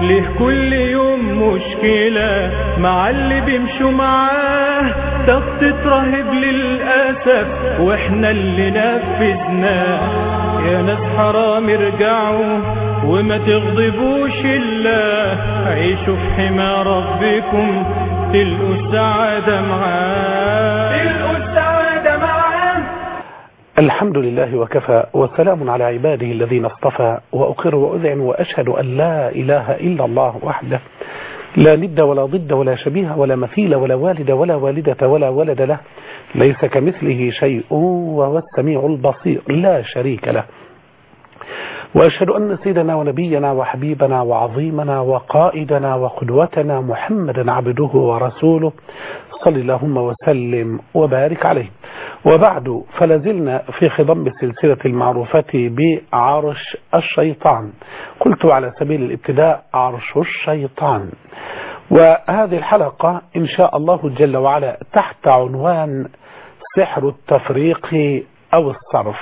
ليه كل يوم مشكلة مع اللي بيمشوا معاه تخطيط رهيب للأسف واحنا اللي نفذناه يا ناس حرام ارجعوا وما تغضبوش الله عيشوا في حمى ربكم تلقوا السعادة معاه تلقوا السعادة معاه الحمد لله وكفى وسلام على عباده الذين اصطفى وأقر وأذعن وأشهد أن لا إله إلا الله وحده لا ند ولا ضد ولا شبيه ولا مثيل ولا والد ولا والدة ولا ولد له ليس كمثله شيء وهو السميع البصير لا شريك له وأشهد أن سيدنا ونبينا وحبيبنا وعظيمنا وقائدنا وقدوتنا محمدا عبده ورسوله صل اللهم وسلم وبارك عليه وبعد فلازلنا في خضم السلسلة المعروفة بعرش الشيطان قلت على سبيل الابتداء عرش الشيطان وهذه الحلقة إن شاء الله جل وعلا تحت عنوان سحر التفريق أو الصرف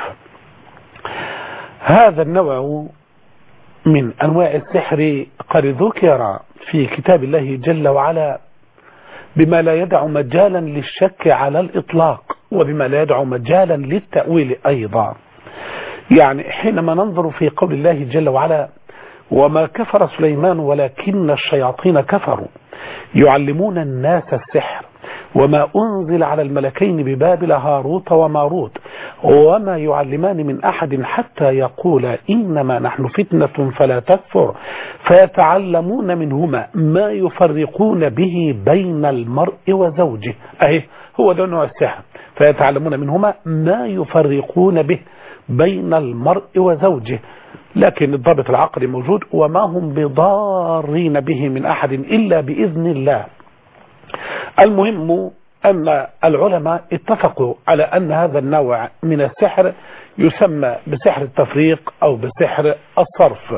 هذا النوع من أنواع السحر قد ذكر في كتاب الله جل وعلا بما لا يدع مجالا للشك على الإطلاق وبما لا يدع مجالا للتأويل أيضا يعني حينما ننظر في قول الله جل وعلا وما كفر سليمان ولكن الشياطين كفروا يعلمون الناس السحر وما أنزل على الملكين ببابل هاروت وماروت وما يعلمان من أحد حتى يقول إنما نحن فتنة فلا تكفر فيتعلمون منهما ما يفرقون به بين المرء وزوجه أهي هو ده نوع السحر فيتعلمون منهما ما يفرقون به بين المرء وزوجه لكن الضابط العقلي موجود وما هم بضارين به من أحد إلا بإذن الله المهم أن العلماء اتفقوا على أن هذا النوع من السحر يسمى بسحر التفريق أو بسحر الصرف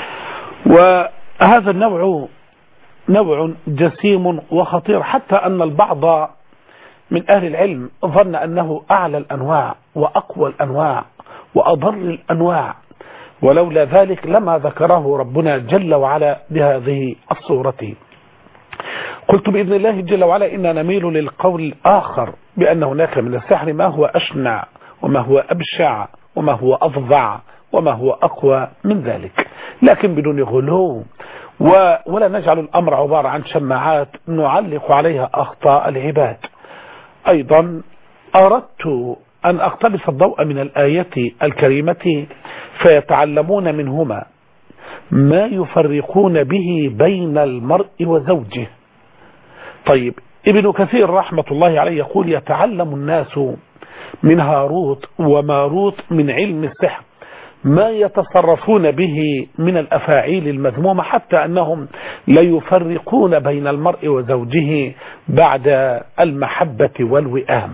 وهذا النوع نوع جسيم وخطير حتى أن البعض من أهل العلم ظن أنه أعلى الأنواع وأقوى الأنواع وأضر الأنواع ولولا ذلك لما ذكره ربنا جل وعلا بهذه الصورة قلت بإذن الله جل وعلا إنا نميل للقول الآخر بأن هناك من السحر ما هو أشنع وما هو أبشع وما هو أفظع وما هو أقوى من ذلك لكن بدون غلو ولا نجعل الأمر عبارة عن شماعات نعلق عليها أخطاء العباد أيضا أردت أن أقتبس الضوء من الآية الكريمة فيتعلمون منهما ما يفرقون به بين المرء وزوجه طيب ابن كثير رحمة الله عليه يقول يتعلم الناس من هاروت وماروت من علم السحر ما يتصرفون به من الأفاعيل المذمومة حتى أنهم لا يفرقون بين المرء وزوجه بعد المحبة والوئام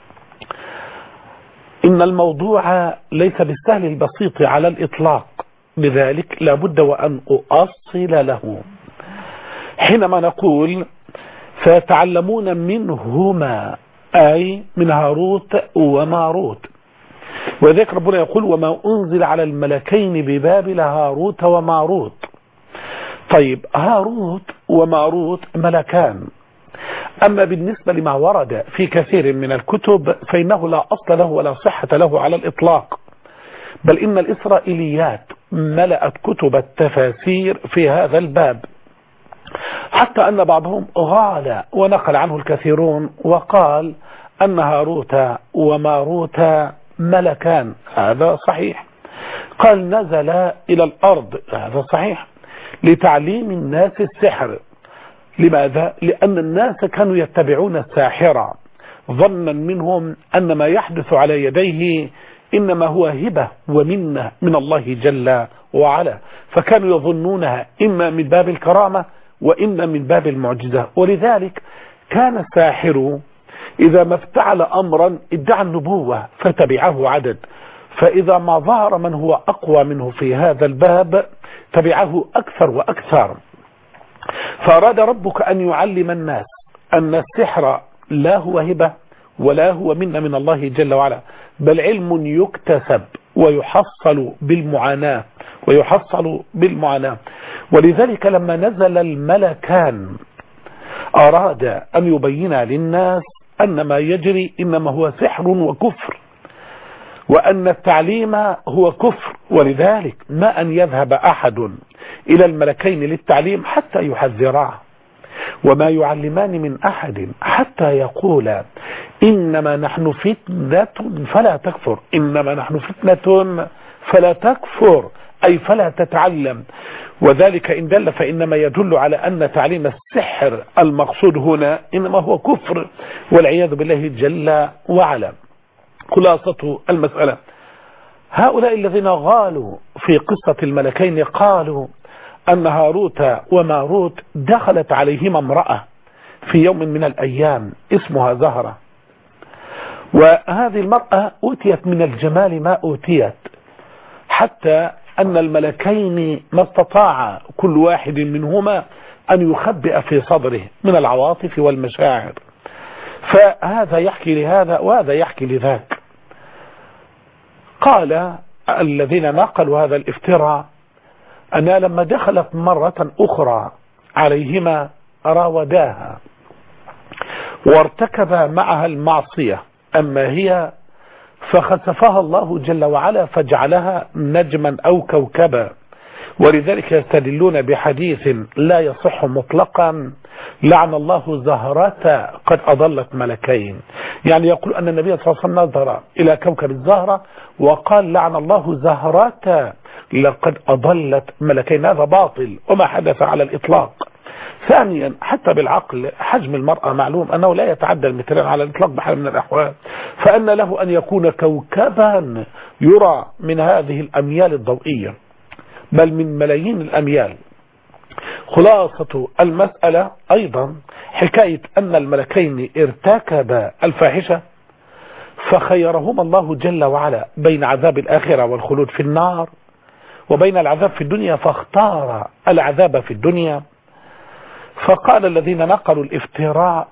إن الموضوع ليس بالسهل البسيط على الإطلاق لذلك لابد وأن أؤصل له حينما نقول فيتعلمون منهما أي من هاروت وماروت وذلك ربنا يقول وما أنزل على الملكين ببابل هاروت وماروت طيب هاروت وماروت ملكان أما بالنسبة لما ورد في كثير من الكتب فإنه لا أصل له ولا صحة له على الإطلاق بل إن الإسرائيليات ملأت كتب التفاسير في هذا الباب حتى أن بعضهم غال ونقل عنه الكثيرون وقال أن هاروت وماروت ملكان هذا صحيح قال نزل إلى الأرض هذا صحيح لتعليم الناس السحر لماذا؟ لأن الناس كانوا يتبعون الساحرة ظنا منهم أن ما يحدث على يديه إنما هو هبة ومنة من الله جل وعلا فكانوا يظنونها إما من باب الكرامة وإما من باب المعجزة ولذلك كان الساحر إذا ما افتعل أمرا ادعى النبوة فتبعه عدد فإذا ما ظهر من هو أقوى منه في هذا الباب تبعه أكثر وأكثر فأراد ربك أن يعلم الناس أن السحر لا هو هبة ولا هو منا من الله جل وعلا بل علم يكتسب ويحصل بالمعاناة ويحصل بالمعاناة ولذلك لما نزل الملكان أراد أن يبين للناس أن ما يجري إنما هو سحر وكفر وأن التعليم هو كفر ولذلك ما أن يذهب أحد إلى الملكين للتعليم حتى يحذراه وما يعلمان من أحد حتى يقول إنما نحن فتنة فلا تكفر إنما نحن فتنة فلا تكفر أي فلا تتعلم وذلك إن دل فإنما يدل على أن تعليم السحر المقصود هنا إنما هو كفر والعياذ بالله جل وعلا خلاصة المسألة هؤلاء الذين غالوا في قصة الملكين قالوا أن هاروت وماروت دخلت عليهما امرأة في يوم من الأيام اسمها زهرة وهذه المرأة أوتيت من الجمال ما أوتيت حتى أن الملكين ما استطاع كل واحد منهما أن يخبئ في صدره من العواطف والمشاعر فهذا يحكي لهذا وهذا يحكي لذاك قال الذين نقلوا هذا الافتراء أنها لما دخلت مرة أخرى عليهما راوداها وارتكب معها المعصية أما هي فخسفها الله جل وعلا فجعلها نجما أو كوكبا ولذلك يستدلون بحديث لا يصح مطلقا لعن الله زهرة قد أضلت ملكين يعني يقول أن النبي صلى الله عليه وسلم نظر إلى كوكب الزهرة وقال لعن الله زهرة لقد أضلت ملكين هذا باطل وما حدث على الإطلاق ثانيا حتى بالعقل حجم المرأة معلوم أنه لا يتعدى المترين على الإطلاق بحال من الأحوال فأن له أن يكون كوكبا يرى من هذه الأميال الضوئية بل من ملايين الأميال خلاصة المسألة أيضا حكاية أن الملكين ارتكبا الفاحشة فخيرهما الله جل وعلا بين عذاب الآخرة والخلود في النار وبين العذاب في الدنيا فاختار العذاب في الدنيا فقال الذين نقلوا الافتراء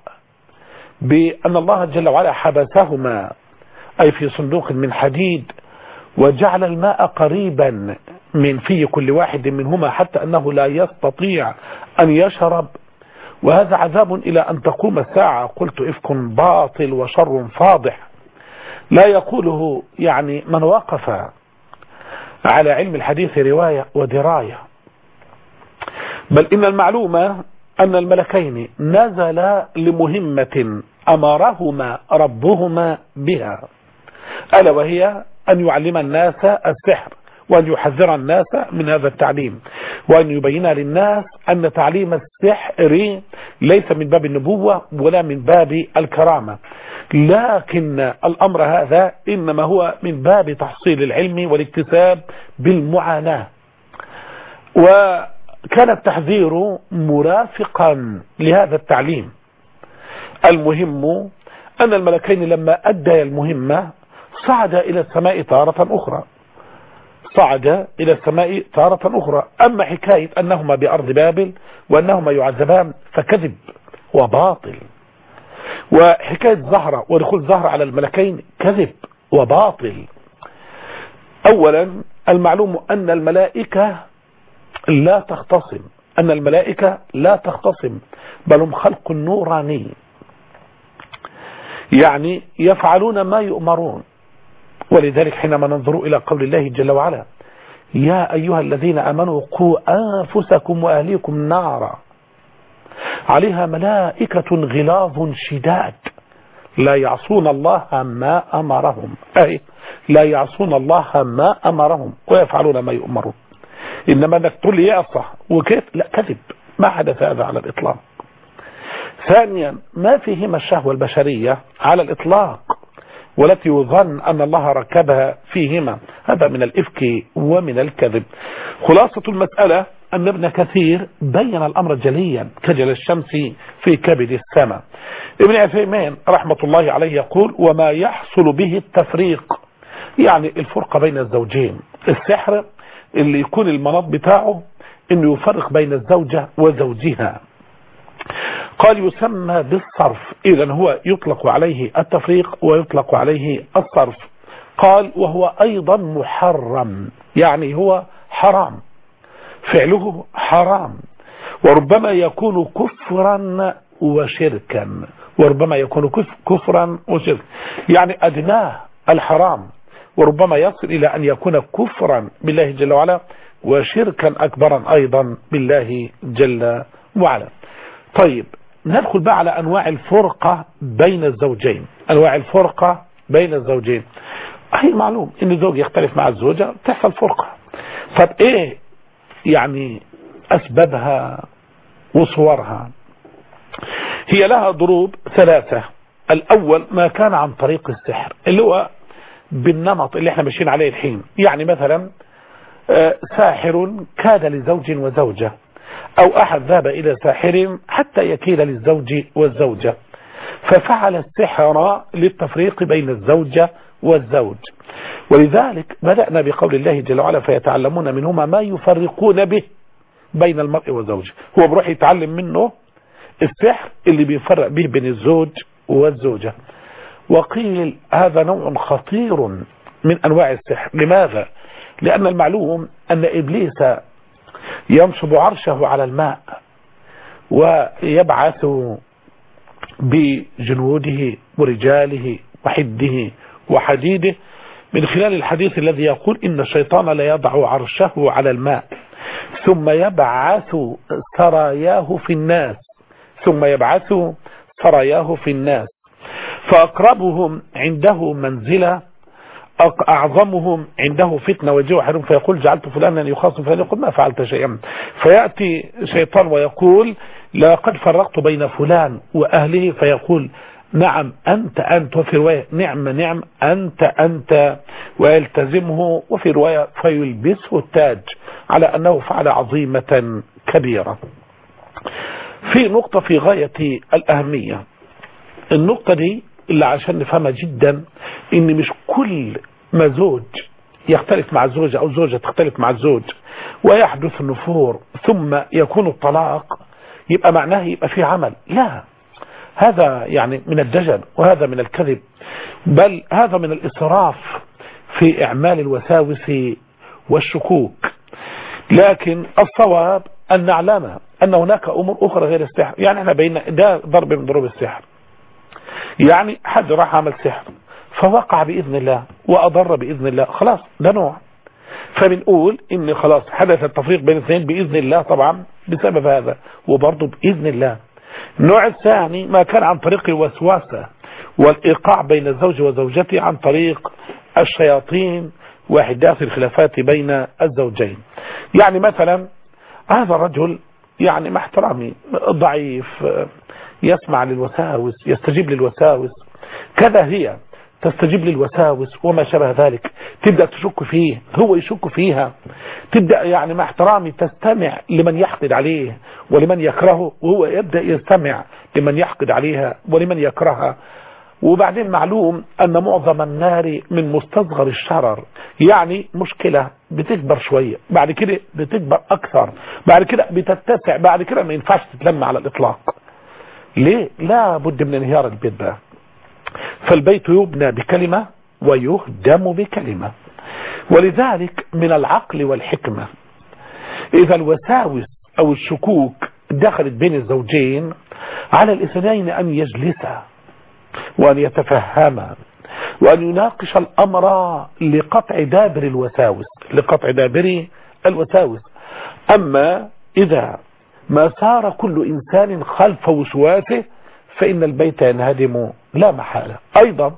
بأن الله جل وعلا حبسهما أي في صندوق من حديد وجعل الماء قريبا من في كل واحد منهما حتى أنه لا يستطيع أن يشرب وهذا عذاب إلى أن تقوم الساعة قلت إفك باطل وشر فاضح لا يقوله يعني من وقف على علم الحديث رواية ودراية بل إن المعلومة أن الملكين نزل لمهمة أمرهما ربهما بها ألا وهي أن يعلم الناس السحر وأن يحذر الناس من هذا التعليم وأن يبين للناس أن تعليم السحر ليس من باب النبوة ولا من باب الكرامة لكن الأمر هذا إنما هو من باب تحصيل العلم والاكتساب بالمعاناة وكان التحذير مرافقا لهذا التعليم المهم أن الملكين لما أدى المهمة صعد إلى السماء تارة أخرى صعد إلى السماء تارة أخرى أما حكاية أنهما بأرض بابل وأنهما يعذبان فكذب وباطل وحكاية زهرة ودخول زهرة على الملكين كذب وباطل أولا المعلوم أن الملائكة لا تختصم أن الملائكة لا تختصم بل هم خلق نوراني يعني يفعلون ما يؤمرون ولذلك حينما ننظر إلى قول الله جل وعلا يا أيها الذين أمنوا قوا أنفسكم وأهليكم نارا عليها ملائكة غلاظ شداد لا يعصون الله ما أمرهم أي لا يعصون الله ما أمرهم ويفعلون ما يؤمرون إنما أنك تقول لي يعصى وكيف لا كذب ما حدث هذا على الإطلاق ثانيا ما فيهما الشهوة البشرية على الإطلاق والتي يظن أن الله ركبها فيهما هذا من الإفك ومن الكذب خلاصة المسألة أن ابن كثير بين الأمر جليا كجل الشمس في كبد السماء ابن عثيمين رحمة الله عليه يقول وما يحصل به التفريق يعني الفرقة بين الزوجين السحر اللي يكون المناط بتاعه انه يفرق بين الزوجة وزوجها قال يسمى بالصرف اذا هو يطلق عليه التفريق ويطلق عليه الصرف قال وهو ايضا محرم يعني هو حرام فعله حرام وربما يكون كفرا وشركا وربما يكون كفرا وشركا يعني أدناه الحرام وربما يصل إلى أن يكون كفرا بالله جل وعلا وشركا أكبرا أيضا بالله جل وعلا طيب ندخل بقى على أنواع الفرقة بين الزوجين أنواع الفرقة بين الزوجين هي معلوم ان الزوج يختلف مع الزوجة تحصل فرقة طب ايه يعني اسبابها وصورها هي لها ضروب ثلاثة الاول ما كان عن طريق السحر اللي هو بالنمط اللي احنا ماشيين عليه الحين يعني مثلا ساحر كاد لزوج وزوجة او احد ذهب الى ساحر حتى يكيل للزوج والزوجة ففعل السحر للتفريق بين الزوجة والزوج ولذلك بدأنا بقول الله جل وعلا فيتعلمون منهما ما يفرقون به بين المرء وزوجه هو بروح يتعلم منه السحر اللي بيفرق به بين الزوج والزوجة وقيل هذا نوع خطير من أنواع السحر لماذا؟ لأن المعلوم أن إبليس ينصب عرشه على الماء ويبعث بجنوده ورجاله وحده وحديده من خلال الحديث الذي يقول إن الشيطان لا يضع عرشه على الماء ثم يبعث سراياه في الناس ثم يبعث سراياه في الناس فأقربهم عنده منزلة أعظمهم عنده فتنة وجوع حرم فيقول جعلت فلانا يخاصم فلان يقول ما فعلت شيئا فيأتي شيطان ويقول لقد فرقت بين فلان وأهله فيقول نعم أنت أنت وفي رواية نعم نعم أنت أنت ويلتزمه وفي رواية فيلبسه التاج على أنه فعل عظيمة كبيرة في نقطة في غاية الأهمية النقطة دي اللي عشان نفهمها جدا ان مش كل ما زوج يختلف مع الزوجة او زوجة تختلف مع الزوج ويحدث النفور ثم يكون الطلاق يبقى معناه يبقى في عمل لا هذا يعني من الدجل وهذا من الكذب بل هذا من الإسراف في إعمال الوساوس والشكوك لكن الصواب أن نعلم أن هناك أمور أخرى غير السحر يعني احنا بين ده ضرب من ضروب السحر يعني حد راح عمل سحر فوقع بإذن الله وأضر بإذن الله خلاص ده نوع فبنقول ان خلاص حدث التفريق بين الاثنين بإذن الله طبعا بسبب هذا وبرضه بإذن الله النوع الثاني ما كان عن طريق الوسواسة والإيقاع بين الزوج وزوجته عن طريق الشياطين وإحداث الخلافات بين الزوجين يعني مثلا هذا الرجل يعني مع احترامي ضعيف يسمع للوساوس يستجيب للوساوس كذا هي تستجيب للوساوس وما شابه ذلك تبدأ تشك فيه هو يشك فيها تبدأ يعني مع احترامي تستمع لمن يحقد عليه ولمن يكرهه وهو يبدأ يستمع لمن يحقد عليها ولمن يكرهها وبعدين معلوم أن معظم النار من مستصغر الشرر يعني مشكلة بتكبر شوية بعد كده بتكبر أكثر بعد كده بتتسع بعد كده ما ينفعش تتلم على الإطلاق ليه لا بد من انهيار البيت بقى فالبيت يبنى بكلمة ويهدم بكلمة ولذلك من العقل والحكمة إذا الوساوس أو الشكوك دخلت بين الزوجين على الاثنين أن يجلسا وأن يتفهما وأن يناقش الأمر لقطع دابر الوساوس لقطع دابر الوساوس أما إذا ما صار كل إنسان خلف وسواسه فإن البيت ينهدم لا محالة أيضا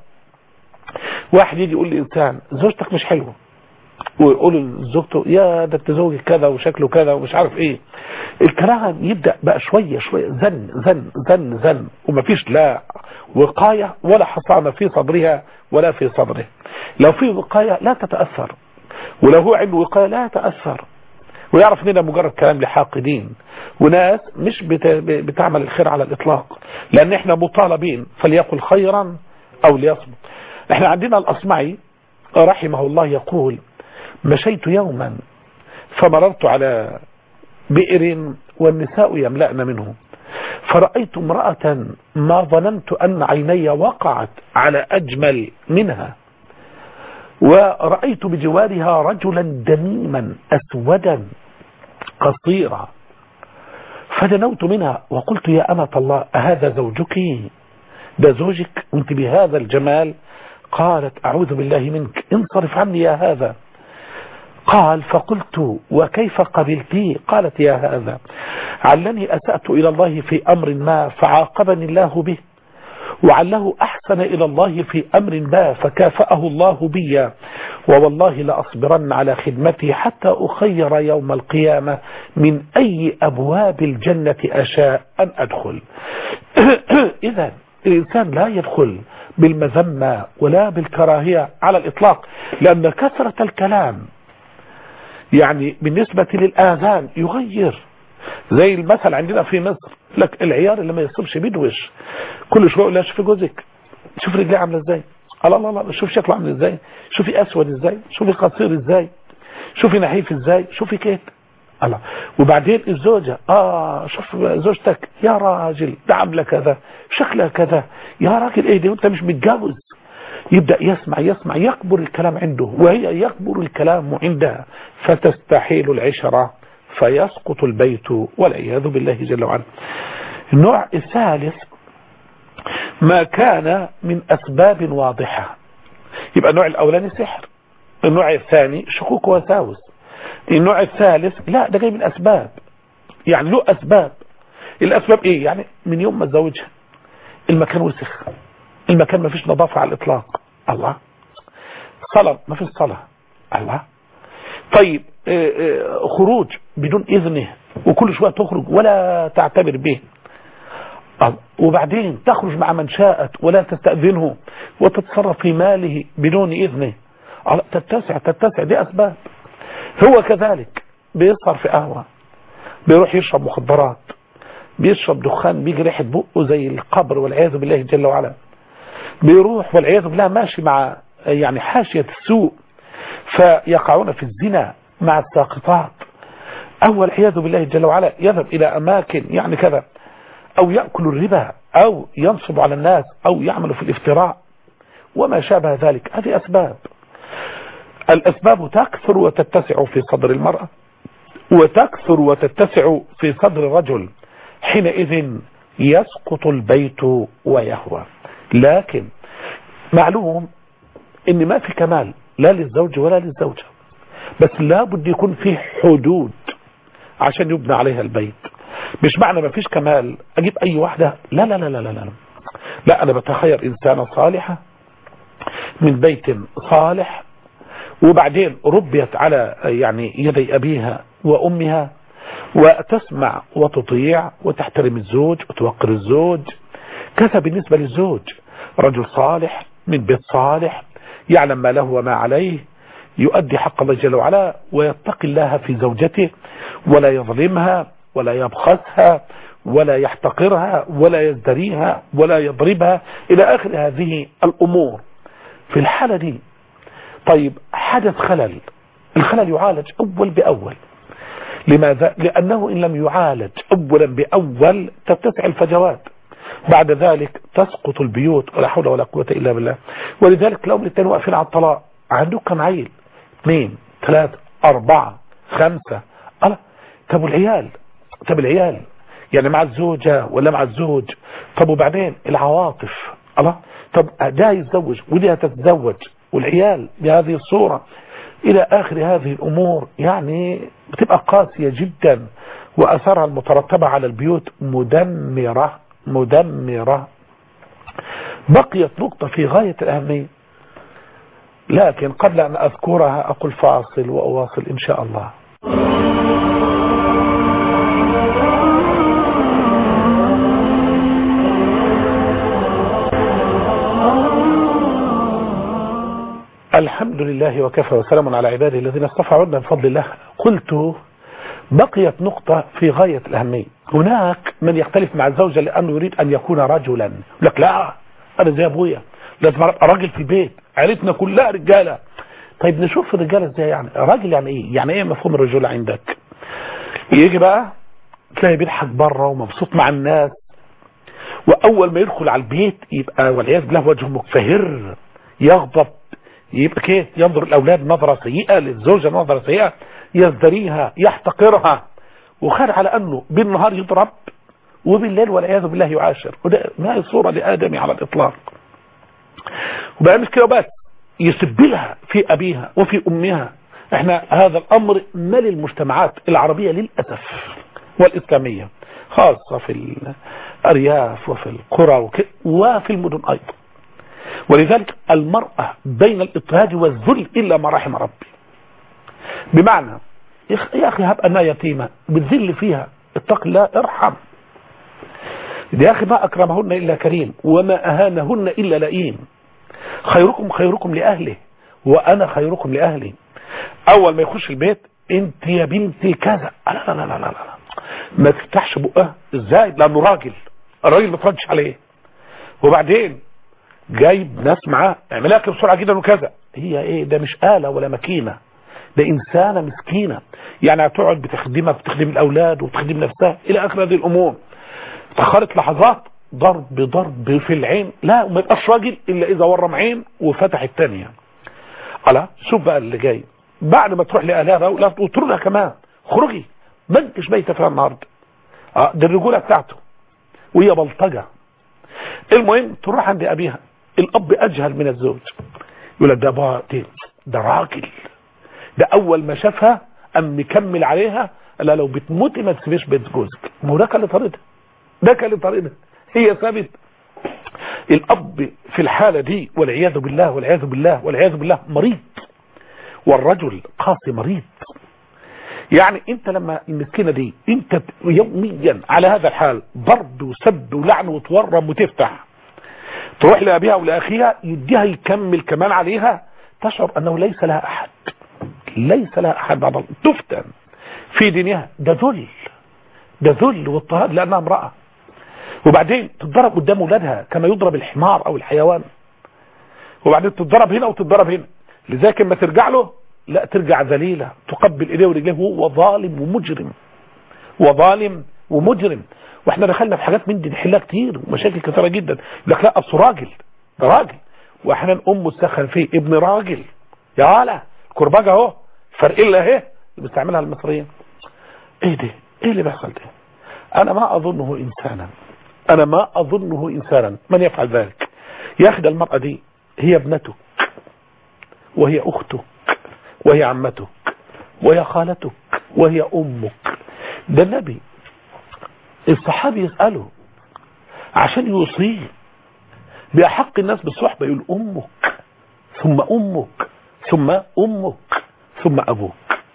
واحد يجي يقول لإنسان زوجتك مش حلوة ويقول لزوجته يا ده انت زوجك كذا وشكله كذا ومش عارف ايه الكلام يبدأ بقى شوية شوية زن زن زن زن ومفيش لا وقاية ولا حصانة في صدرها ولا في صدره لو في وقاية لا تتأثر ولو هو عنده وقاية لا يتأثر ويعرف اننا مجرد كلام لحاقدين وناس مش بتعمل الخير على الاطلاق لان احنا مطالبين فليقل خيرا او ليصمت احنا عندنا الاصمعي رحمه الله يقول مشيت يوما فمررت على بئر والنساء يملأن منه فرأيت امرأة ما ظننت أن عيني وقعت على أجمل منها ورأيت بجوارها رجلا دميما أسودا قصيرة فدنوت منها وقلت يا أمة الله أهذا زوجك ده زوجك وانت بهذا الجمال قالت أعوذ بالله منك انصرف عني يا هذا قال فقلت وكيف قبلتي قالت يا هذا علني أسأت إلى الله في أمر ما فعاقبني الله به وعله أحسن إلى الله في أمر ما فكافأه الله بي ووالله لأصبرن على خدمتي حتى أخير يوم القيامة من أي أبواب الجنة أشاء أن أدخل إذا الإنسان لا يدخل بالمذمة ولا بالكراهية على الإطلاق لأن كثرة الكلام يعني بالنسبة للآذان يغير زي المثل عندنا في مصر لك العيار اللي ما يصيبش بيدوش كل شويه يقول لها شوفي جوزك شوف رجليه عامله ازاي الله الله الله شوف شكله عامل ازاي شوفي اسود ازاي شوفي قصير ازاي شوفي نحيف ازاي شوفي كيت الله وبعدين الزوجة اه شوف زوجتك يا راجل ده عامله كذا شكلها كذا يا راجل ايه ده انت مش متجوز يبدأ يسمع يسمع يكبر الكلام عنده وهي يكبر الكلام عندها فتستحيل العشرة فيسقط البيت والعياذ بالله جل وعلا النوع الثالث ما كان من أسباب واضحة يبقى النوع الأولاني سحر النوع الثاني شكوك وساوس النوع الثالث لا ده جاي من أسباب يعني له أسباب الأسباب إيه يعني من يوم ما تزوجها المكان وسخ المكان ما فيش نظافة على الإطلاق الله صلاة ما فيش صلاة الله طيب خروج بدون إذنه وكل شوية تخرج ولا تعتبر به وبعدين تخرج مع من شاءت ولا تستأذنه وتتصرف في ماله بدون إذنه تتسع تتسع دي أسباب هو كذلك بيسهر في قهوة بيروح يشرب مخدرات بيشرب دخان بيجي ريحة بقه زي القبر والعياذ بالله جل وعلا بيروح والعياذ بالله ماشي مع يعني حاشية السوء فيقعون في الزنا مع الساقطات أو والعياذ بالله جل وعلا يذهب إلى أماكن يعني كذا أو يأكل الربا أو ينصب على الناس أو يعمل في الافتراء وما شابه ذلك هذه أسباب الأسباب تكثر وتتسع في صدر المرأة وتكثر وتتسع في صدر الرجل حينئذ يسقط البيت ويهوى لكن معلوم ان ما في كمال لا للزوج ولا للزوجة بس لابد يكون في حدود عشان يبنى عليها البيت مش معنى ما فيش كمال اجيب اي واحدة لا لا لا لا لا لا, لا انا بتخير انسانة صالحة من بيت صالح وبعدين ربيت على يعني يدي ابيها وامها وتسمع وتطيع وتحترم الزوج وتوقر الزوج كذا بالنسبة للزوج رجل صالح من بيت صالح يعلم ما له وما عليه يؤدي حق الله جل وعلا ويتقي الله في زوجته ولا يظلمها ولا يبخسها ولا يحتقرها ولا يزدريها ولا يضربها إلى آخر هذه الأمور في الحالة دي طيب حدث خلل الخلل يعالج أول بأول لماذا؟ لأنه إن لم يعالج أولا بأول تتسع الفجوات بعد ذلك تسقط البيوت ولا حول ولا قوة إلا بالله ولذلك لو الاثنين واقفين على الطلاق عندك كم عيل اثنين ثلاثة أربعة خمسة الله طب والعيال طب العيال يعني مع الزوجة ولا مع الزوج طب وبعدين العواطف الله طب ده يتزوج ودي هتتزوج والعيال بهذه الصورة إلى آخر هذه الأمور يعني بتبقى قاسية جدا وأثرها المترتبة على البيوت مدمرة مدمرة بقيت نقطة في غاية الأهمية لكن قبل أن أذكرها أقول فاصل وأواصل إن شاء الله الحمد لله وكفى وسلام على عباده الذين اصطفى عدنا بفضل الله قلت بقيت نقطة في غاية الأهمية هناك من يختلف مع الزوجة لأنه يريد أن يكون رجلا يقول لك لا أنا زي أبويا لازم أبقى راجل في البيت عيلتنا كلها رجالة طيب نشوف الرجالة ازاي يعني راجل يعني ايه يعني ايه مفهوم الرجولة عندك يجي بقى تلاقي بيضحك بره ومبسوط مع الناس واول ما يدخل على البيت يبقى والعياذ بالله وجهه مكفهر يغضب يبقى كده ينظر الاولاد نظرة سيئة للزوجة نظرة سيئة يزدريها يحتقرها وخد على انه بالنهار يضرب وبالليل والعياذ بالله يعاشر وده ما هي صورة لآدمي على الإطلاق وبقى مش كده بس يسب لها في أبيها وفي أمها احنا هذا الأمر مال المجتمعات العربية للأسف والإسلامية خاصة في الأرياف وفي القرى وك... وفي المدن أيضا ولذلك المرأة بين الاضطهاد والذل إلا ما رحم ربي بمعنى يا أخي هب أنا يتيمة بتذل فيها اتق الله ارحم يا أخي ما أكرمهن إلا كريم وما أهانهن إلا لئيم خيركم خيركم لأهله وأنا خيركم لأهلي أول ما يخش البيت أنت يا بنتي كذا لا لا لا لا لا, لا. ما تفتحش بقها ازاي لأنه راجل الراجل ما تردش عليه وبعدين جايب ناس معاه اعملها كده بسرعة جدا وكذا هي ايه ده مش آلة ولا ماكينة ده إنسانة مسكينة يعني هتقعد بتخدمها بتخدم الأولاد وبتخدم نفسها إلى آخر هذه الأمور تأخرت لحظات ضرب ضرب في العين لا ما يبقاش راجل إلا إذا ورم عين وفتح الثانية ألا شوف بقى اللي جاي بعد ما تروح لأهلها بقى ولا وتردها كمان خرجي ما انتش بايته فيها النهارده اه دي الرجوله بتاعته وهي بلطجه المهم تروح عند ابيها الاب اجهل من الزوج يقول لك ده بقى ده راجل ده اول ما شافها ام مكمل عليها لا لو بتموتي ما تسيبيش بيت جوزك ما هو ده كان طريقتها ده كان طريقتها هي ثابت الاب في الحاله دي والعياذ بالله والعياذ بالله والعياذ بالله مريض والرجل قاسي مريض يعني انت لما المسكينة دي انت يوميا على هذا الحال ضرب وسب ولعن وتورم وتفتح تروح لأبيها ولأخيها يديها يكمل كمان عليها تشعر أنه ليس لها أحد ليس لها أحد بعد الله تفتن في دينها ده ذل ده ذل واضطهاد لأنها امرأة وبعدين تتضرب قدام ولادها كما يضرب الحمار أو الحيوان وبعدين تتضرب هنا وتتضرب هنا لذلك لما ترجع له لا ترجع ذليلة تقبل ايديه ورجليه هو ظالم ومجرم وظالم ومجرم واحنا دخلنا في حاجات من دي نحلها كتير ومشاكل كثيرة جدا لك لا اصل راجل ده راجل واحنا امه تسخن فيه ابن راجل يا هلا الكرباجة اهو فرق الا اهي اللي بيستعملها المصريين ايه ده ايه اللي بيحصل ده انا ما اظنه انسانا انا ما اظنه انسانا من يفعل ذلك يا اخي المرأة دي هي ابنتك وهي اختك وهي عمتك وهي خالتك وهي أمك ده النبي الصحابي يسأله عشان يوصيه بأحق الناس بالصحبة يقول أمك ثم أمك ثم أمك ثم أبوك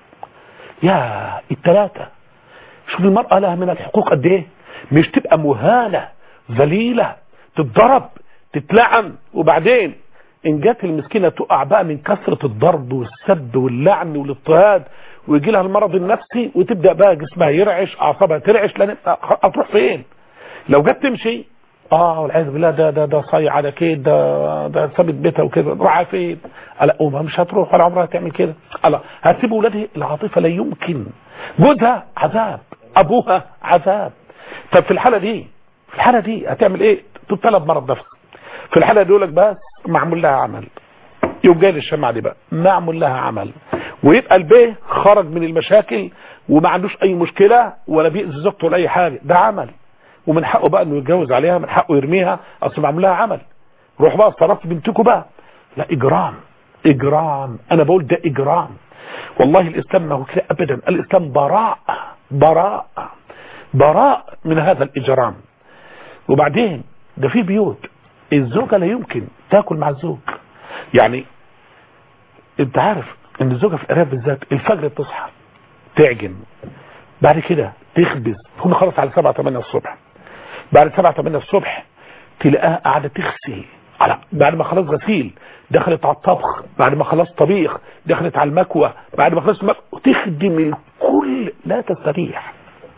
يا التلاتة شوف المرأة لها من الحقوق قد ايه مش تبقى مهانة ذليلة تتضرب تتلعن وبعدين ان جات المسكينة تقع بقى من كثرة الضرب والسب واللعن والاضطهاد ويجي لها المرض النفسي وتبدأ بقى جسمها يرعش اعصابها ترعش لان هتروح فين لو جت تمشي اه والعياذ بالله ده ده ده صايع على كده ده ده سابت بيتها وكده راح فين لا امها مش هتروح ولا عمرها تعمل كده لا هتسيب ولادها العاطفه لا يمكن جوزها عذاب ابوها عذاب طب في الحاله دي في الحاله دي هتعمل ايه تبتلى بمرض نفسي في الحاله دي يقول لك بس معمول لها عمل يوم جاي للشمعة دي بقى معمول لها عمل ويبقى البيه خرج من المشاكل وما عندوش اي مشكلة ولا بيأذي زوجته ولا اي حاجة ده عمل ومن حقه بقى انه يتجوز عليها من حقه يرميها اصل معمول لها عمل روح بقى صرفت بنتكم بقى لا اجرام اجرام انا بقول ده اجرام والله الاسلام ما هو كده ابدا الاسلام براء براء براء من هذا الاجرام وبعدين ده في بيوت الزوجة لا يمكن تاكل مع الزوج يعني انت عارف ان الزوجة في الارياف بالذات الفجر تصحى تعجن بعد كده تخبز تكون خلص على 7 8 الصبح بعد 7 8 الصبح تلاقيها قاعده تغسل على بعد ما خلص غسيل دخلت على الطبخ بعد ما خلص طبيخ دخلت على المكوى بعد ما خلص المكوى وتخدم الكل لا تستريح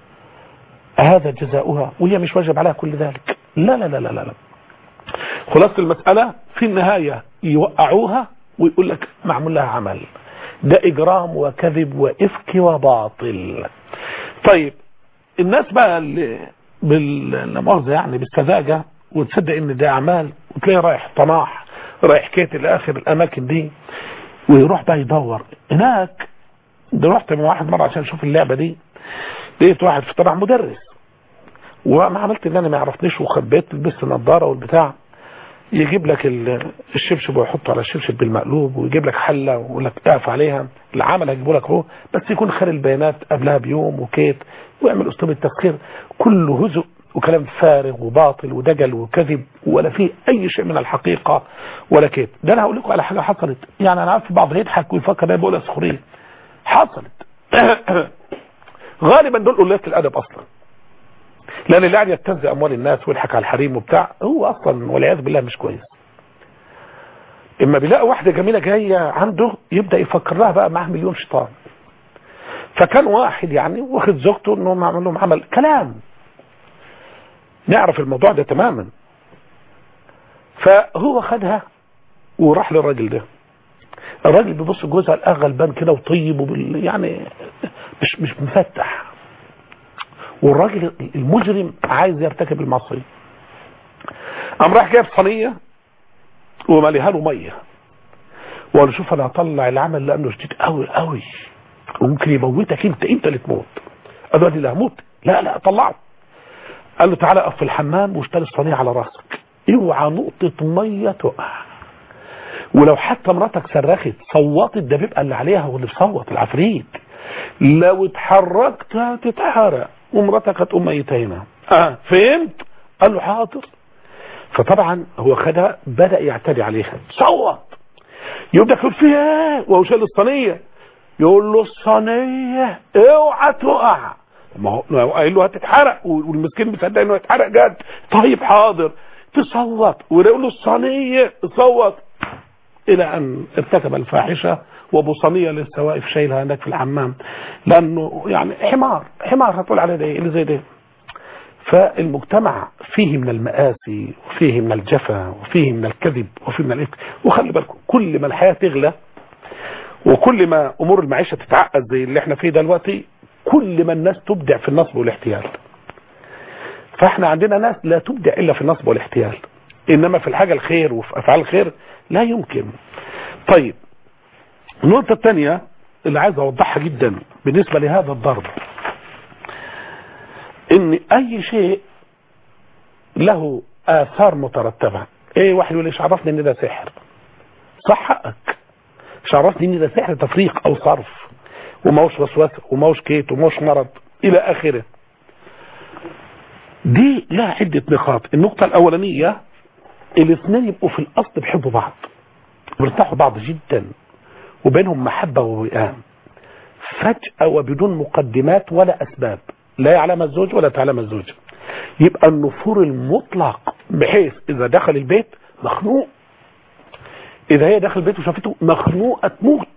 هذا جزاؤها وهي مش واجب عليها كل ذلك لا لا لا لا لا خلاصة المسألة في النهاية يوقعوها ويقول لك معمول لها عمل ده إجرام وكذب وإفك وباطل طيب الناس بقى اللي بالمؤاخذة يعني بالسذاجة وتصدق ان ده اعمال وتلاقيه رايح طماح رايح كيت لاخر الاماكن دي ويروح بقى يدور هناك ده رحت مع واحد مرة عشان اشوف اللعبة دي لقيت واحد في طبعا مدرس وما عملت ان انا ما يعرفنيش وخبيت لبست نظاره والبتاع يجيب لك ال- الشبشب ويحطه على الشبشب بالمقلوب ويجيب لك حله ويقول لك اقف عليها العمل هيجيبه لك اهو بس يكون خير البيانات قبلها بيوم وكيت ويعمل اسلوب التسخير كله هزء وكلام فارغ وباطل ودجل وكذب ولا فيه اي شيء من الحقيقه ولا كيت ده انا هقول لكم على حاجه حصلت يعني انا عارف بعض يضحك ويفكر ده بقول سخريه حصلت غالبا دول قلة الادب اصلا لان اللي قاعد يبتز اموال الناس ويضحك على الحريم وبتاع هو اصلا والعياذ بالله مش كويس اما بيلاقي واحده جميله جايه عنده يبدا يفكر لها بقى معاه مليون شيطان فكان واحد يعني واخد زوجته انهم عمل لهم عمل كلام نعرف الموضوع ده تماما فهو خدها وراح للراجل ده الراجل بيبص جوزها لقاه غلبان كده وطيب وبال يعني مش مش مفتح والراجل المجرم عايز يرتكب المعصيه قام راح جايب صينيه ومليها له ميه وقال له شوف انا هطلع العمل لانه شديد قوي قوي وممكن يموتك انت انت اللي تموت قال له لا هموت لا لا طلعه قال له تعالى اقف في الحمام واشتري الصينيه على راسك اوعى نقطه ميه تقع ولو حتى مراتك صرخت صوتت ده بيبقى اللي عليها واللي بصوت العفريت لو اتحركت هتتحرق ومراتك هتقوم ميتة هنا اه فهمت قال له حاضر فطبعا هو خدها بدأ يعتدي عليها صوت يبدأ يقول فيها ايه وهو شايل الصينية يقول له الصينية اوعى تقع ما هو ما هو قايل له هتتحرق والمسكين مصدق انه هيتحرق جد طيب حاضر تصوت ويقول له الصينية صوت الى ان ارتكب الفاحشة وابو صينية لسه واقف شايلها هناك في الحمام لانه يعني حمار حمار هتقول عليه ده ايه اللي زي ده فالمجتمع فيه من المآسي وفيه من الجفا وفيه من الكذب وفيه من الإفك وخلي بالكم كل ما الحياة تغلى وكل ما أمور المعيشة تتعقد زي اللي احنا فيه دلوقتي كل ما الناس تبدع في النصب والاحتيال فاحنا عندنا ناس لا تبدع إلا في النصب والاحتيال إنما في الحاجة الخير وفي أفعال الخير لا يمكن طيب النقطة الثانية اللي عايز أوضحها جدا بالنسبة لهذا الضرب ان اي شيء له اثار مترتبة ايه واحد يقول ايش عرفني ان ده سحر صح حقك ايش عرفني ان ده سحر تفريق او صرف وماهوش وسوسه وماهوش كيت وماهوش مرض الى اخره دي لها عدة نقاط النقطة الاولانية الاثنين يبقوا في الاصل بيحبوا بعض بيرتاحوا بعض جدا وبينهم محبة ووئام فجأة وبدون مقدمات ولا اسباب لا يعلم الزوج ولا تعلم الزوجة يبقى النفور المطلق بحيث اذا دخل البيت مخنوق اذا هي دخل البيت وشافته مخنوقة تموت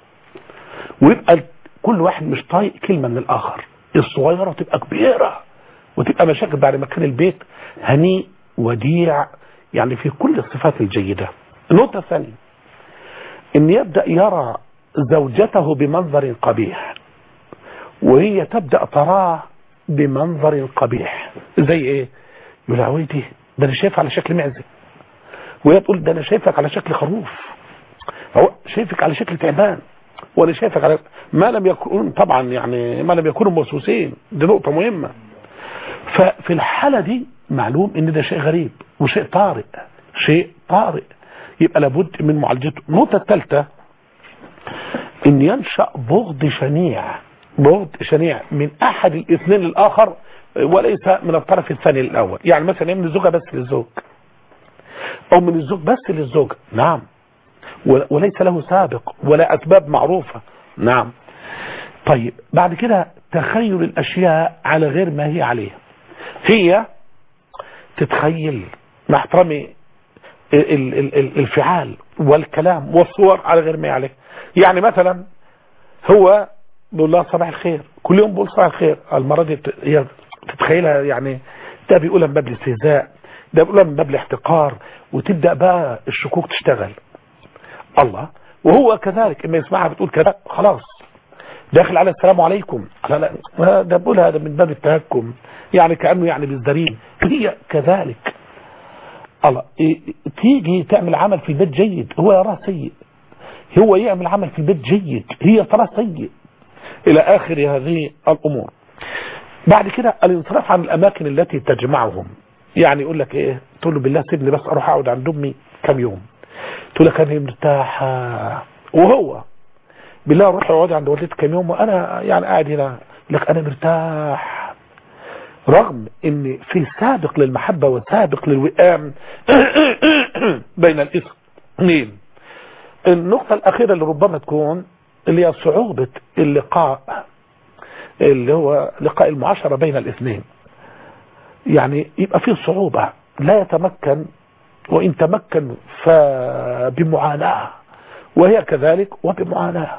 ويبقى كل واحد مش طايق كلمة من الاخر الصغيرة تبقى كبيرة وتبقى مشاكل بعد ما كان البيت هنيء وديع يعني في كل الصفات الجيدة النقطة الثانية ان يبدأ يرى زوجته بمنظر قبيح وهي تبدأ تراه بمنظر قبيح زي ايه يقول عويتي ده انا شايف على شكل معزة وهي تقول ده انا شايفك على شكل خروف هو شايفك على شكل تعبان وانا شايفك على ما لم يكون طبعا يعني ما لم يكونوا موسوسين دي نقطة مهمة ففي الحالة دي معلوم ان ده شيء غريب وشيء طارئ شيء طارئ يبقى لابد من معالجته النقطة الثالثة ان ينشأ بغض شنيع بغض شنيع من احد الاثنين للاخر وليس من الطرف الثاني الاول يعني مثلا من الزوجة بس للزوج او من الزوج بس للزوجة نعم وليس له سابق ولا اسباب معروفة نعم طيب بعد كده تخيل الاشياء على غير ما هي عليه هي تتخيل مع احترامي الفعال والكلام والصور على غير ما هي عليه يعني مثلا هو بيقول لها صباح الخير كل يوم بيقول صباح الخير المرة دي هي تتخيلها يعني ده بيقولها من باب الاستهزاء ده بيقولها من باب الاحتقار وتبدأ بقى الشكوك تشتغل الله وهو كذلك اما يسمعها بتقول كذا خلاص داخل على السلام عليكم لا لا ده بقول هذا من باب التهكم يعني كأنه يعني بالزرين هي كذلك الله تيجي تعمل عمل في البيت جيد هو يراه سيء هو يعمل عمل في البيت جيد هي تراه سيء الى اخر هذه الامور بعد كده الانصراف عن الاماكن التي تجمعهم يعني يقول لك ايه تقول له بالله سيبني بس اروح اقعد عند امي كم يوم تقول لك انا مرتاحه وهو بالله روح اقعد عند والدتي كم يوم وانا يعني قاعد هنا يقول لك انا مرتاح رغم ان في سابق للمحبه وسابق للوئام بين الاثنين النقطه الاخيره اللي ربما تكون اللي هي صعوبه اللقاء اللي هو لقاء المعاشره بين الاثنين يعني يبقى فيه صعوبة لا يتمكن وإن تمكن فبمعاناة وهي كذلك وبمعاناة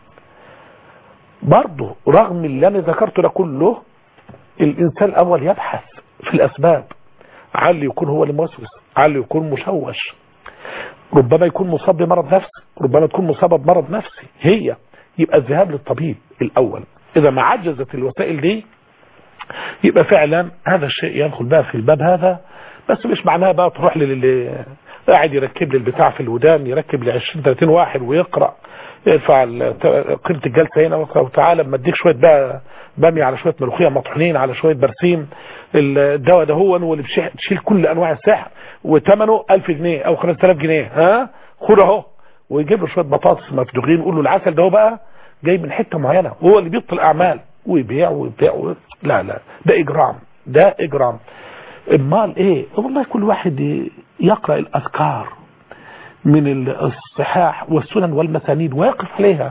برضه رغم اللي أنا ذكرته ده كله الإنسان الأول يبحث في الأسباب عل يكون هو الموسوس عل يكون مشوش ربما يكون مصاب بمرض نفسي ربما تكون مصابة بمرض نفسي هي يبقى الذهاب للطبيب الأول إذا ما عجزت الوسائل دي يبقى فعلا هذا الشيء يدخل بقى في الباب هذا بس مش معناها بقى تروح للي قاعد يركب لي البتاع في الودان يركب لي 20 30 واحد ويقرا يرفع قيمه الجلسه هنا ويقرا وتعالى اما اديك شويه بقى باميه على شويه ملوخيه مطحونين على شويه برسيم الدواء ده هو هو اللي بتشيل كل انواع السحر وثمنه 1000 جنيه او 5000 جنيه ها خد اهو ويجيب له شويه بطاطس مفدوغين يقول له العسل ده هو بقى جاي من حته معينه وهو اللي بيبطل اعمال ويبيع ويبيع و... لا لا ده اجرام ده اجرام امال ايه والله كل واحد يقرا الاذكار من الصحاح والسنن والمسانيد ويقف عليها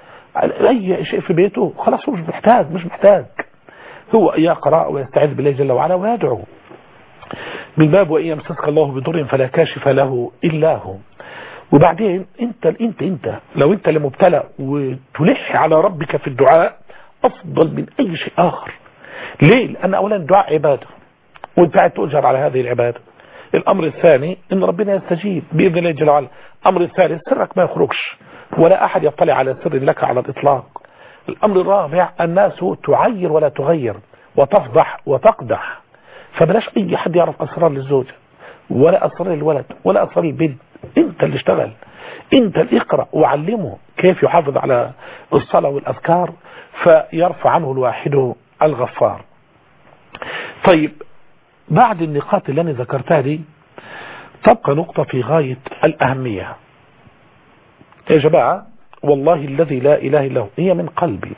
اي شيء في بيته خلاص هو مش محتاج مش محتاج هو يقرا ويستعيذ بالله جل وعلا ويدعو من باب وان يمسسك الله بضر فلا كاشف له الا هو وبعدين انت انت انت لو انت اللي مبتلى وتلح على ربك في الدعاء افضل من اي شيء اخر ليه لان اولا الدعاء عباده وانت قاعد تؤجر على هذه العباده الامر الثاني ان ربنا يستجيب باذن الله جل وعلا الامر الثالث سرك ما يخرجش ولا احد يطلع على سر لك على الاطلاق الامر الرابع الناس تعير ولا تغير وتفضح وتقدح فبلاش اي حد يعرف اسرار للزوجه ولا اسرار الولد ولا اسرار البنت انت اللي اشتغل انت اللي اقرا وعلمه كيف يحافظ على الصلاه والاذكار فيرفع عنه الواحد الغفار طيب بعد النقاط اللي انا ذكرتها دي تبقى نقطة في غاية الأهمية يا جماعة والله الذي لا إله إلا هو هي من قلبي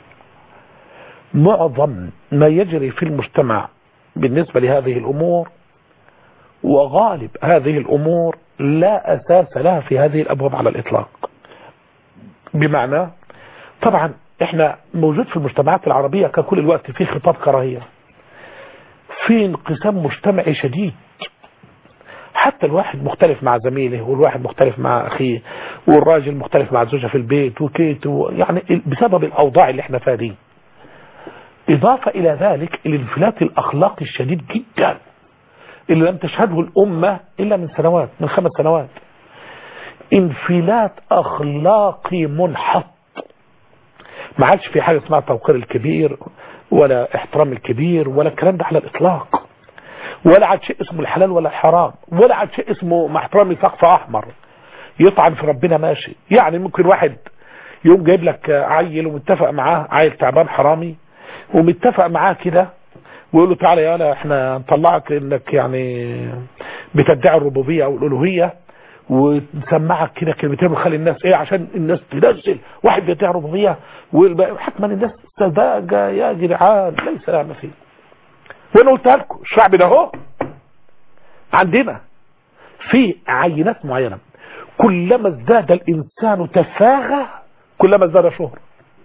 معظم ما يجري في المجتمع بالنسبة لهذه الأمور وغالب هذه الأمور لا أساس لها في هذه الأبواب على الإطلاق بمعنى طبعا احنا موجود في المجتمعات العربية ككل الوقت في خطاب كراهية في انقسام مجتمعي شديد حتى الواحد مختلف مع زميله والواحد مختلف مع أخيه والراجل مختلف مع الزوجة في البيت وكيت يعني بسبب الأوضاع اللي احنا فيها دي إضافة إلى ذلك الانفلات الأخلاقي الشديد جدا اللي لم تشهده الأمة إلا من سنوات من خمس سنوات انفلات أخلاقي منحط ما عادش في حاجة اسمها توقير الكبير ولا احترام الكبير ولا الكلام ده على الإطلاق ولا عاد شيء اسمه الحلال ولا الحرام ولا عاد شيء اسمه مع احترامي سقف أحمر يطعن في ربنا ماشي يعني ممكن واحد يوم جايب لك عيل ومتفق معاه عيل تعبان حرامي ومتفق معاه كده ويقول له تعالى يا احنا نطلعك انك يعني بتدعي الربوبيه او الالوهيه ونسمعك كده كلمتين ونخلي الناس ايه عشان الناس تنزل واحد بيدعي الربوبيه وحتما الناس سذاجه يا جدعان ليس لا فيه وانا قلتها لكم الشعب ده اهو عندنا في عينات معينه كلما ازداد الانسان تفاهه كلما ازداد شهره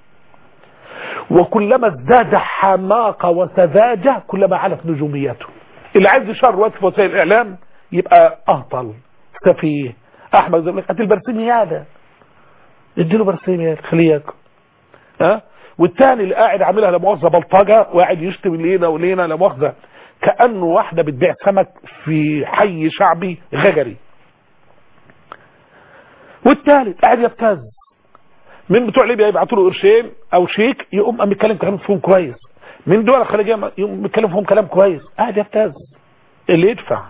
وكلما ازداد حماقة وسذاجة كلما علت نجوميته اللي عايز يشر وقت في وسائل الاعلام يبقى اهطل سفيه احمد زي هات البرسيمي هذا اديله برسيمي خليه ياكل ها والتاني اللي قاعد عاملها لمؤاخذه بلطجه وقاعد يشتم لينا ولينا لمؤاخذه كانه واحده بتبيع سمك في حي شعبي غجري والتالت قاعد يبتز من بتوع ليبيا يبعتوا له قرشين او شيك يقوم قام يتكلم كلام فيهم كويس من دول الخليجيه يقوم يتكلم فيهم كلام كويس قاعد يبتز اللي يدفع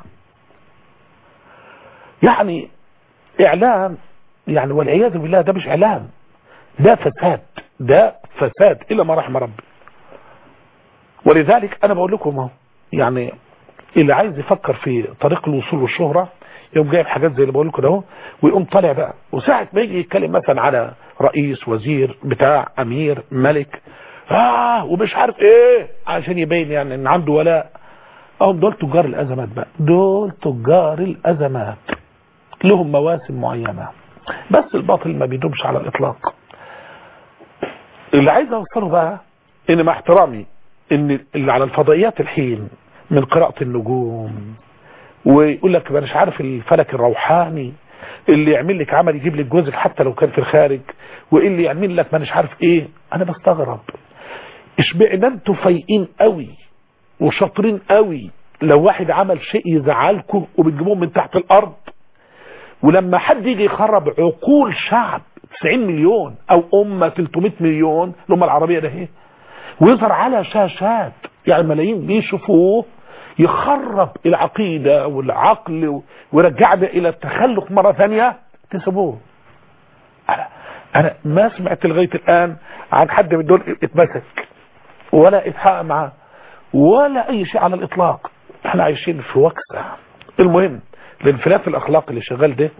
يعني اعلام يعني والعياذ بالله ده مش اعلام ده فساد ده فساد الا ما رحم ربي ولذلك انا بقول لكم اهو يعني اللي عايز يفكر في طريق الوصول والشهرة يقوم جايب حاجات زي اللي بقول لكم اهو ويقوم طالع بقى وساعة ما يجي يتكلم مثلا على رئيس وزير بتاع امير ملك اه ومش عارف ايه عشان يبين يعني ان عنده ولاء اهم دول تجار الازمات بقى دول تجار الازمات لهم مواسم معينة بس الباطل ما بيدومش على الاطلاق اللي عايز اوصله بقى ان مع احترامي ان اللي على الفضائيات الحين من قراءة النجوم ويقول لك مش عارف الفلك الروحاني اللي يعمل لك عمل يجيب لك جوزك حتى لو كان في الخارج واللي يعمل لك مش عارف ايه انا بستغرب اشمعنى انتوا فايقين قوي وشاطرين قوي لو واحد عمل شيء يزعلكم وبتجيبوه من تحت الارض ولما حد يجي يخرب عقول شعب 90 مليون او امه 300 مليون الامه العربيه ده اهي ويظهر على شاشات يعني ملايين بيشوفوه يخرب العقيدة والعقل ويرجعنا الى التخلق مرة ثانية تسيبوه أنا, انا ما سمعت لغاية الان عن حد من دول اتمسك ولا اتحقق معاه ولا اي شيء على الاطلاق احنا عايشين في وكسة المهم الانفلاف الاخلاقي اللي شغال ده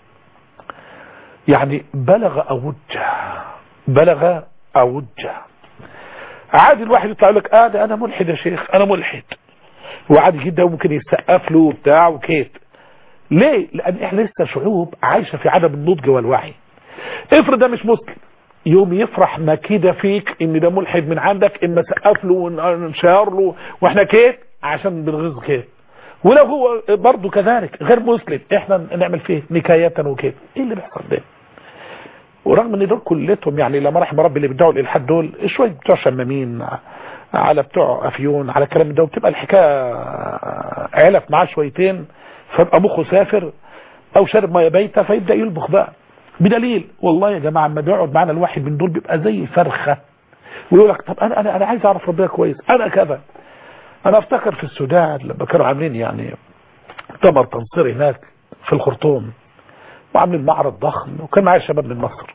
يعني بلغ اوجه بلغ اوجه عادي الواحد يطلع لك اه ده انا ملحد يا شيخ انا ملحد وعادي جدا وممكن يسقف له وبتاع وكيت ليه لان احنا لسه شعوب عايشة في عدم النضج والوعي افرض ده مش مسلم يوم يفرح ما كده فيك ان ده ملحد من عندك اما سقف له ونشار له واحنا كيت عشان بنغيظ كيت ولو هو برضه كذلك غير مسلم احنا نعمل فيه نكاية وكيت ايه اللي بيحصل ده ورغم ان دول كلتهم يعني لما رحم ربي اللي بيدعوا الالحاد دول شويه بتوع شمامين على بتوع افيون على كلام ده وبتبقى الحكايه علف معاه شويتين فيبقى مخه سافر او شارب ميه بايته فيبدا يلبخ بقى بدليل والله يا جماعه لما بيقعد معانا الواحد من دول بيبقى زي فرخه ويقول لك طب انا انا انا عايز اعرف ربنا كويس انا كذا انا افتكر في السودان لما كانوا عاملين يعني مؤتمر تنصيري هناك في الخرطوم وعاملين معرض ضخم وكان معايا شباب من مصر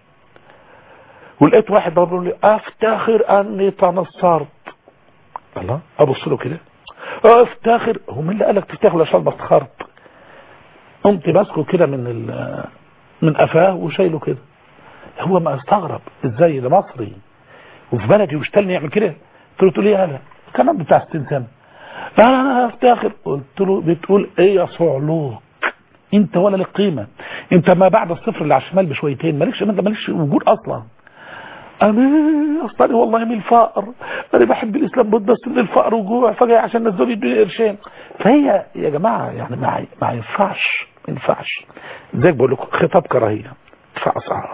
ولقيت واحد بيقول لي افتخر اني تنصرت الله ابص له كده افتخر هو مين اللي قالك تفتخر عشان بفتخرت قمت ماسكه كده من ال من قفاه وشايله كده هو ما استغرب ازاي ده مصري وفي بلدي واشتلني يعمل كده قلت له تقول ايه انا كمان بتاع 60 سنه انا انا افتخر قلت له بتقول ايه يا صعلوك انت ولا لك قيمه انت ما بعد الصفر اللي على الشمال بشويتين مالكش انت مالكش وجود اصلا انا اصلا والله من الفقر انا بحب الاسلام بس من الفقر وجوع فجاه عشان نزلوا يدوني قرشين فهي يا جماعه يعني ما ما ينفعش ما ينفعش زي بقول لكم خطاب كراهيه ادفع اسعار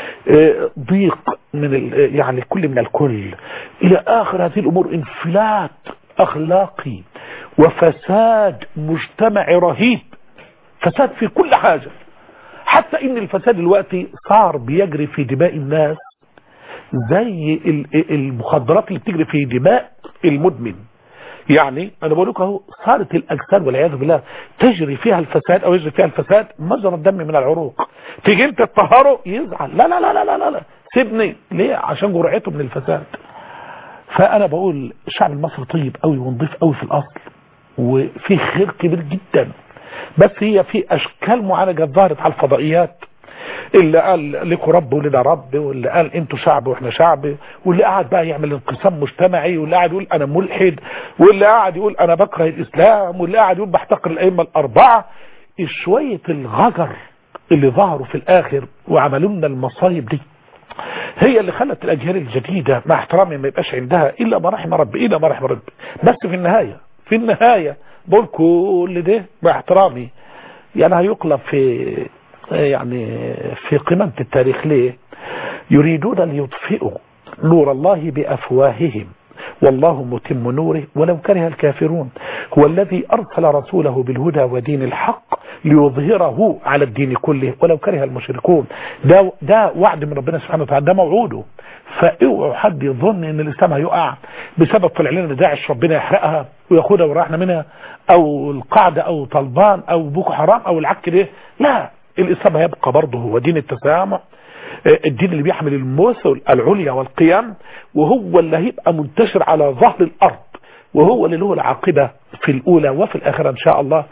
ضيق من يعني كل من الكل الى اخر هذه الامور انفلات اخلاقي وفساد مجتمعي رهيب فساد في كل حاجه حتى ان الفساد دلوقتي صار بيجري في دماء الناس زي المخدرات اللي بتجري في دماء المدمن يعني انا بقول لكم اهو صارت الاجساد والعياذ بالله تجري فيها الفساد او يجري فيها الفساد مجرى الدم من العروق تيجي انت تطهره يزعل لا لا لا لا لا لا سيبني ليه عشان جرعته من الفساد فانا بقول الشعب المصري طيب قوي ونضيف قوي في الاصل وفيه خير كبير جدا بس هي في اشكال معالجه ظهرت على الفضائيات اللي قال لكم رب ولنا رب واللي قال انتوا شعب واحنا شعب واللي قاعد بقى يعمل انقسام مجتمعي واللي قاعد يقول انا ملحد واللي قاعد يقول انا بكره الاسلام واللي قاعد يقول بحتقر الائمه الاربعه شويه الغجر اللي ظهروا في الاخر وعملوا لنا المصايب دي هي اللي خلت الاجيال الجديده مع احترامي ما يبقاش عندها الا ما رحم ربي الا ما رحم ربي بس في النهايه في النهايه بقول كل ده مع احترامي يعني هيقلب في يعني في قمة التاريخ ليه يريدون أن يطفئوا نور الله بأفواههم والله متم نوره ولو كره الكافرون هو الذي أرسل رسوله بالهدى ودين الحق ليظهره على الدين كله ولو كره المشركون ده, ده وعد من ربنا سبحانه وتعالى ده موعوده فاوعوا حد يظن ان الاسلام هيقع بسبب طلع لنا داعش ربنا يحرقها وياخدها وراحنا منها او القاعده او طلبان او بوكو حرام او العك ده لا الاسلام هيبقى برضه هو دين التسامح الدين اللي بيحمل المثل العليا والقيم وهو اللي هيبقى منتشر على ظهر الارض وهو اللي له العاقبة في الأولى وفي الآخرة إن شاء الله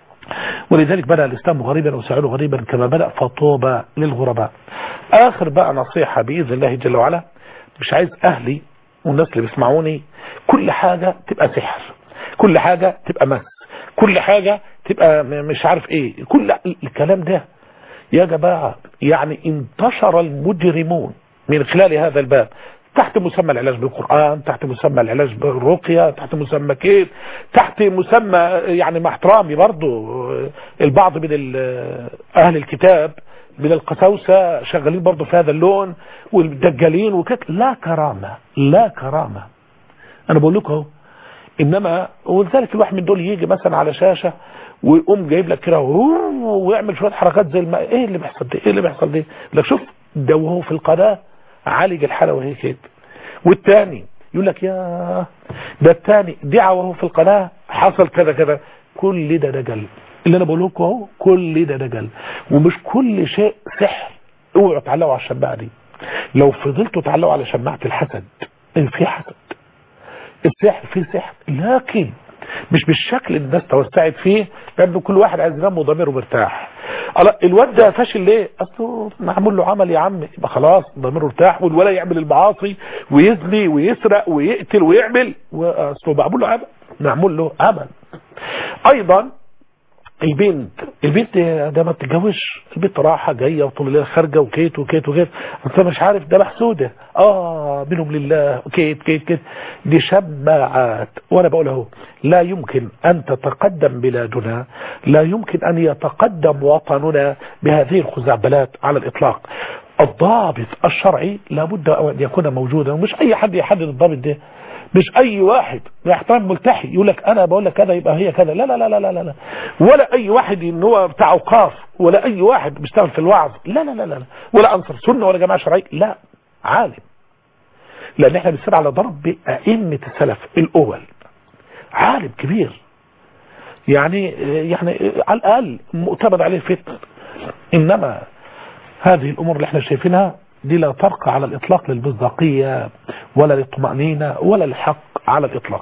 ولذلك بدأ الإسلام غريبا وسعود غريبا كما بدأ فطوبى للغرباء آخر بقى نصيحة بإذن الله جل وعلا مش عايز أهلي والناس اللي بيسمعوني كل حاجة تبقى سحر كل حاجة تبقى مس كل حاجة تبقى مش عارف ايه كل الكلام ده يا جماعة يعني انتشر المجرمون من خلال هذا الباب تحت مسمى العلاج بالقرآن تحت مسمى العلاج بالرقية تحت مسمى كيف تحت مسمى يعني مع احترامي برضو البعض من أهل الكتاب من القساوسة شغالين برضو في هذا اللون والدجالين وكده لا كرامة لا كرامة أنا بقول لكم إنما ولذلك الواحد من دول يجي مثلا على شاشة ويقوم جايب لك كده ويعمل شوية حركات زي الماء ايه اللي بيحصل ده ايه اللي بيحصل ده لك شوف ده وهو في القناة عالج الحالة وهي كده والتاني يقول لك يا ده التاني دعا وهو في القناة حصل كذا كذا كل ده دجل اللي انا بقول لكم اهو كل ده دجل ومش كل شيء سحر اوعوا تعلقوا على الشماعة دي لو فضلتوا تعلقوا على شماعة الحسد في حسد السحر فيه سحر لكن مش بالشكل اللي الناس توسعت فيه لانه كل واحد عايز ينام وضميره مرتاح الواد ده فاشل ليه اصله معمول له عمل يا عم يبقى خلاص ضميره ارتاح والولا يعمل المعاصي ويزني ويسرق ويقتل ويعمل واصله معمول له عمل معمول له عمل ايضا البنت البنت ده ما بتتجوزش البنت راحة جاية وطول الليل خارجة وكيت وكيت وكيت انت مش عارف ده محسودة اه منهم لله كيت كيت كيت دي شماعات وانا بقول اهو لا يمكن ان تتقدم بلادنا لا يمكن ان يتقدم وطننا بهذه الخزعبلات على الاطلاق الضابط الشرعي لابد ان يكون موجودا ومش اي حد يحدد الضابط ده مش اي واحد يحترم ملتحي يقول لك انا بقول لك كذا يبقى هي كذا لا لا لا لا لا لا ولا اي واحد ان هو بتاع اوقاف ولا اي واحد بيشتغل في الوعظ لا لا لا لا ولا انصر سنه ولا جماعه شرعيه لا عالم لان احنا بنسير على ضرب ائمه السلف الاول عالم كبير يعني يعني على الاقل مؤتمد عليه فتن انما هذه الامور اللي احنا شايفينها دي لا ترقى على الإطلاق للمصداقية ولا للطمأنينة ولا للحق على الإطلاق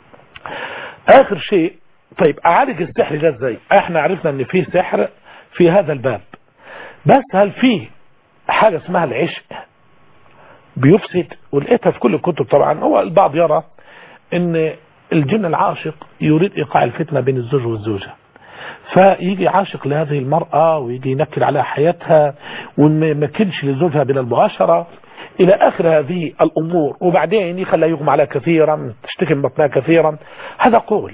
آخر شيء طيب أعالج السحر ده ازاي احنا عرفنا ان فيه سحر في هذا الباب بس هل فيه حاجة اسمها العشق بيفسد ولقيتها في كل الكتب طبعا هو البعض يرى ان الجن العاشق يريد ايقاع الفتنة بين الزوج والزوجة فيجي عاشق لهذه المرأة ويجي ينكد على حياتها وما يمكنش لزوجها من المباشرة إلى آخر هذه الأمور وبعدين يخلى يغمى عليها كثيرا تشتكي من بطنها كثيرا هذا قول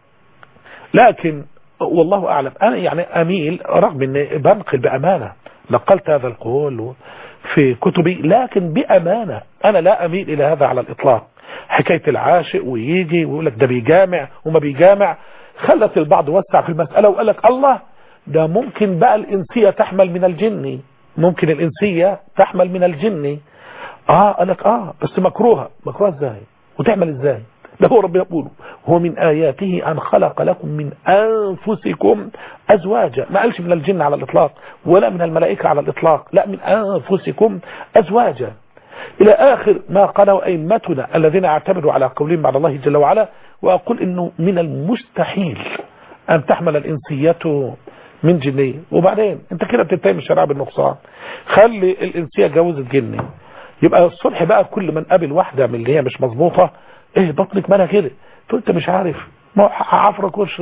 لكن والله أعلم أنا يعني أميل رغم أني بنقل بأمانة نقلت هذا القول في كتبي لكن بأمانة أنا لا أميل إلى هذا على الإطلاق حكاية العاشق ويجي ويقول لك ده بيجامع وما بيجامع خلت البعض وسع في المسألة وقال لك الله ده ممكن بقى الإنسية تحمل من الجن ممكن الإنسية تحمل من الجن اه قال لك اه بس مكروهة مكروهة ازاي وتعمل ازاي ده هو ربنا يقول هو من آياته أن خلق لكم من أنفسكم أزواجا ما قالش من الجن على الإطلاق ولا من الملائكة على الإطلاق لا من أنفسكم أزواجا إلى آخر ما قالوا أئمتنا الذين اعتمدوا على قولهم بعد الله جل وعلا وأقول إنه من المستحيل أن تحمل الإنسية من جنية وبعدين أنت كده بتتهم الشرع بالنقصان خلي الإنسية جوزت جني يبقى الصبح بقى كل من قابل واحدة من اللي هي مش مظبوطة ايه بطنك مالها كده تقول انت مش عارف ما عفركوش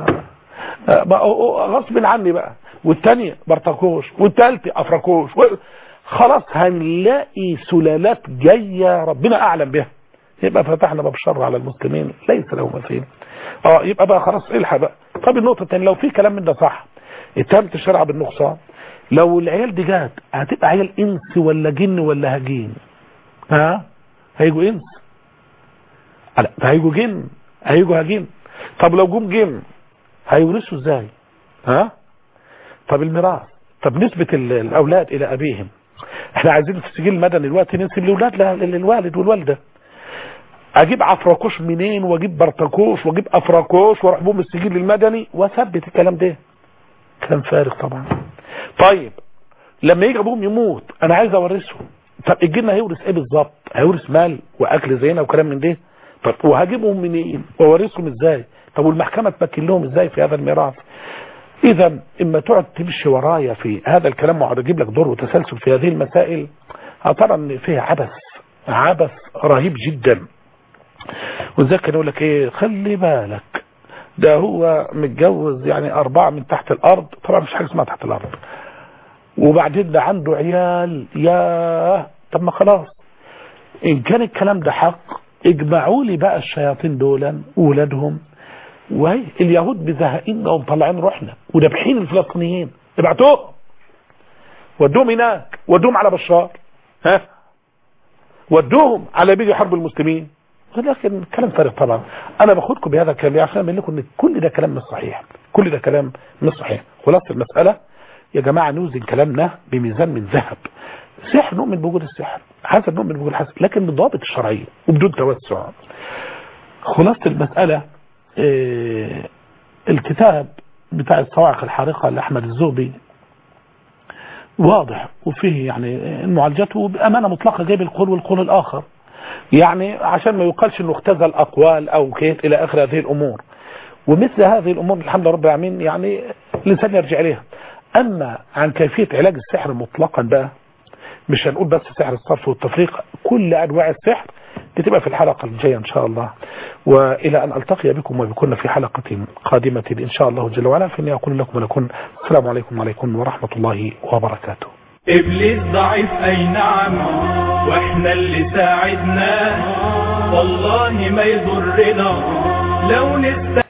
غصب عني بقى والتانية برتكوش والتالتة افركوش خلاص هنلاقي سلالات جاية ربنا اعلم بها يبقى فتحنا باب الشر على المسلمين ليس له مثيل اه يبقى بقى خلاص الحق بقى طب النقطة الثانية لو في كلام من ده صح اتهمت الشرع بالنقصان لو العيال دي جات هتبقى عيال انس ولا جن ولا هجين ها هيجوا انس لا هيجوا جن هيجوا هجين طب لو جم جن هيورثوا ازاي ها طب الميراث طب نسبة الاولاد الى ابيهم احنا عايزين في السجل المدني دلوقتي ننسب الاولاد للوالد والوالده اجيب عفراكوش منين واجيب برتكوش واجيب افراكوش واروح بهم السجل المدني واثبت الكلام ده كلام فارغ طبعا طيب لما يجي ابوهم يموت انا عايز اورثه طب الجن هيورث ايه بالظبط هيورث مال واكل زينا وكلام من ده طب وهجيبهم منين وورثهم ازاي طب والمحكمة تمكن لهم ازاي في هذا الميراث اذا اما تقعد تمشي ورايا في هذا الكلام واقعد اجيب لك دور وتسلسل في هذه المسائل هترى ان فيها عبث عبث رهيب جدا وذاك يقول لك ايه خلي بالك ده هو متجوز يعني اربعة من تحت الارض طبعا مش حاجة اسمها تحت الارض وبعدين ده عنده عيال يا طب ما خلاص ان كان الكلام ده حق اجمعوا لي بقى الشياطين دولا وولادهم وهي اليهود بزهقنا ومطلعين روحنا ودابحين الفلسطينيين ابعتوهم ودوهم هناك ودوهم على بشار ها ودوهم على بيجي حرب المسلمين ولكن كلام فارغ طبعا انا باخدكم بهذا الكلام عشان اقول لكم ان كل ده كلام مش صحيح كل ده كلام مش صحيح خلاصه المساله يا جماعه نوزن كلامنا بميزان من ذهب سحر نؤمن بوجود السحر حسن نؤمن بوجود الحسن لكن بالضوابط الشرعيه وبدون توسع خلاصه المساله اه الكتاب بتاع الصواعق الحارقه لاحمد الزوبي واضح وفيه يعني معالجته بامانه مطلقه جايب القول والقول الاخر يعني عشان ما يقالش انه اختزل اقوال او كيت الى اخر هذه الامور ومثل هذه الامور الحمد لله رب العالمين يعني الانسان يرجع اليها اما عن كيفيه علاج السحر مطلقا بقى مش هنقول بس سحر الصرف والتفريق كل انواع السحر بتبقى في الحلقه الجايه ان شاء الله والى ان التقي بكم وبكم في حلقه قادمه ان شاء الله جل وعلا فاني اقول لكم ولكم السلام عليكم وعليكم ورحمه الله وبركاته ابليس ضعيف اي نعم واحنا اللي ساعدناه والله ما يضرنا لو نست